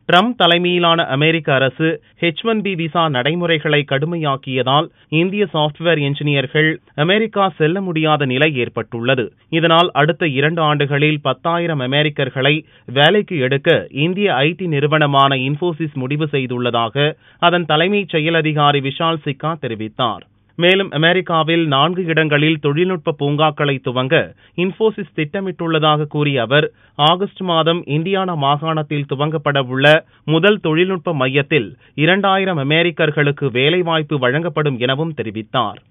Trump தலைமையிலான அமெரிக்க அரசு H one B visa நடைமுறைகளை கடுமையாக்கியதால் இந்திய சாப்ட்வேர் என்ஜினியர்கள் அமெரிக்கா செல்ல முடியாத நிலை ஏற்பட்டுள்ளது இதனால் அடுத்த இரண்டு ஆண்டுகளில் பத்தாயிரம் அமெரிக்கர்களை வேலைக்கு எடுக்க இந்திய ஐடி நிறுவனமான இன்போசிஸ் முடிவு செய்துள்ளதாக அதன் தலைமைச் செயல் அதிகாரி விஷால் சிக்கா தெரிவித்தார் மேலும் அமெரிக்காவில் நான்கு இடங்களில் தொழில்நுட்ப பூங்காக்களை துவங்க இன்போசிஸ் திட்டமிட்டுள்ளதாக கூறிய அவர் ஆகஸ்ட் மாதம் இந்தியானா மாகாணத்தில் துவங்கப்பட உள்ள முதல் தொழில்நுட்ப மையத்தில் இரண்டாயிரம் அமெரிக்கர்களுக்கு வேலைவாய்ப்பு வழங்கப்படும் எனவும் தெரிவித்தார்